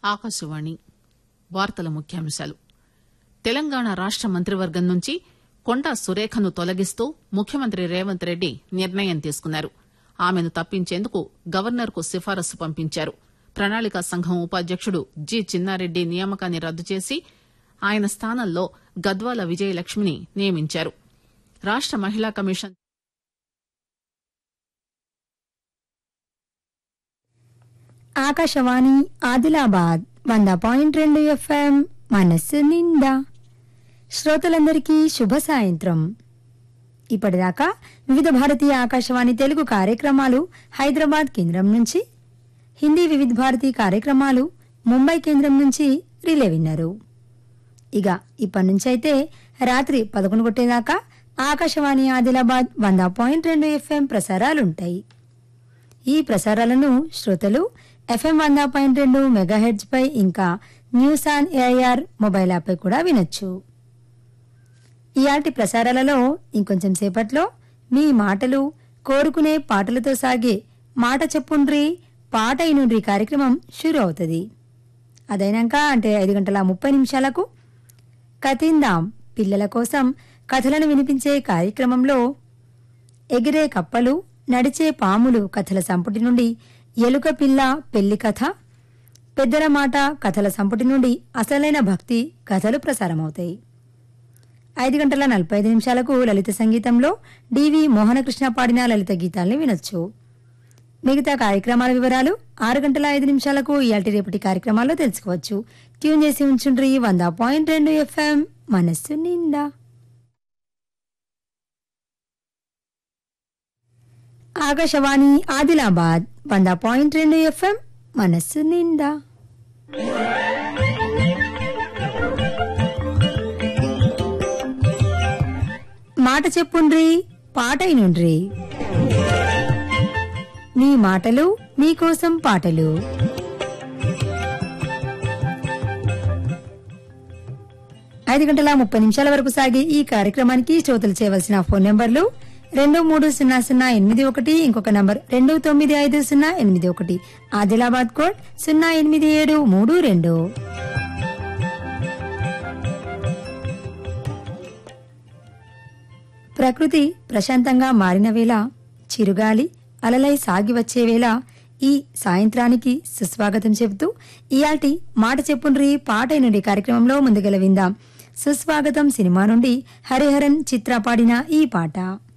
ఆకాశవాణి వార్తల ముఖ్యాంశాలు తెలంగాణ రాష్ట మంత్రివర్గం నుంచి కొండా సురేఖను తొలగిస్తూ ముఖ్యమంత్రి రేవంత్ రెడ్డి నిర్ణయం తీసుకున్నారు ఆమెను తప్పించేందుకు గవర్నర్ కు సిఫారసు పంపించారు ప్రణాళికా సంఘం ఉపాధ్యకుడు జి చిన్నారెడ్డి నియామకాన్ని రద్దు చేసి ఆయన స్థానంలో గద్వాల విజయలక్ష్మిని నియమించారు రాష్ట మహిళా కమిషన్ ఆకాశవాణి ఆదిలాబాద్ వంద పాయింట్ రెండు ఎఫ్ఎం మనస్సు నిండా శ్రోతలందరికీ శుభ సాయంత్రం ఇప్పటిదాకా వివిధ భారతీయ ఆకాశవాణి తెలుగు కార్యక్రమాలు హైదరాబాద్ కేంద్రం నుంచి హిందీ వివిధ భారతి కార్యక్రమాలు ముంబై కేంద్రం నుంచి రిలే విన్నారు ఇక ఇప్పటి నుంచి అయితే రాత్రి పదకొండు కొట్టేదాకా ఆకాశవాణి ఆదిలాబాద్ వంద పాయింట్ రెండు ఎఫ్ఎం ప్రసారాలుంటాయి ఈ ప్రసారాలను శ్రోతలు ఎఫ్ఎం వంద పాయింట్ రెండు మెగాహెడ్జ్ పై ఇంకా news on AIR mobile app పై కూడా వినొచ్చు ఇయాటి ప్రసారాలలో ఇంకొంచెం సేపట్లో మీ మాటలు కోరుకునే పాటలతో సాగే మాట చెప్పుండ్రి పాట ఇనుండ్రి కార్యక్రమం షురు అవుతుంది అదైనాక అంటే ఐదు గంటల ముప్పై నిమిషాలకు కతిందాం పిల్లల కోసం కథలను వినిపించే కార్యక్రమంలో ఎగిరే కప్పలు నడిచే పాములు కథల సంపుటి నుండి ఎలుక పిల్ల పెళ్లి కథ పెద్దల మాట కథల సంపుటి నుండి అసలైన భక్తి కథలు ప్రసారమవుతాయి ఐదు గంటల నలభై ఐదు నిమిషాలకు లలిత సంగీతంలో డివి మోహనకృష్ణ పాడిన లలిత గీతాల్ని వినొచ్చు మిగతా కార్యక్రమాల వివరాలు ఆరు గంటల ఐదు నిమిషాలకు ఇయాల్టి రేపటి కార్యక్రమాల్లో తెలుసుకోవచ్చు ట్యూన్ చేసి ఉంచుండ్రి వంద పాయింట్ రెండు ఎఫ్ఎం మనస్సు నిండా ఆకాశవాణి ఆదిలాబాద్ వంద పాయింట్ రెండు ఎఫ్ఎం మనస్సు నిండా మాట చెప్పుండ్రి పాట అయినుండ్రి మీ మాటలు మీకోసం పాటలు ఐదు గంటల ముప్పై నిమిషాల వరకు సాగే ఈ కార్యక్రమానికి శ్రోతలు చేయవలసిన ఫోన్ నెంబర్లు రెండు మూడు సున్నా సున్నా ఎనిమిది ఒకటి ఇంకొక నంబర్ రెండు తొమ్మిది ఐదు సున్నా ఎనిమిది ఒకటి ఆదిలాబాద్ కోడ్ సున్నా ఎనిమిది ఏడు మూడు రెండు ప్రకృతి ప్రశాంతంగా మారిన వేళ చిరుగాలి అలలై సాగి వచ్చే వేళ ఈ సాయంత్రానికి సుస్వాగతం చెబుతూ ఇయాల్టి మాట చెప్పుండ్రి పాట నుండి కార్యక్రమంలో ముందుగల విందాం సుస్వాగతం సినిమా నుండి హరిహరన్ చిత్ర పాడిన ఈ పాట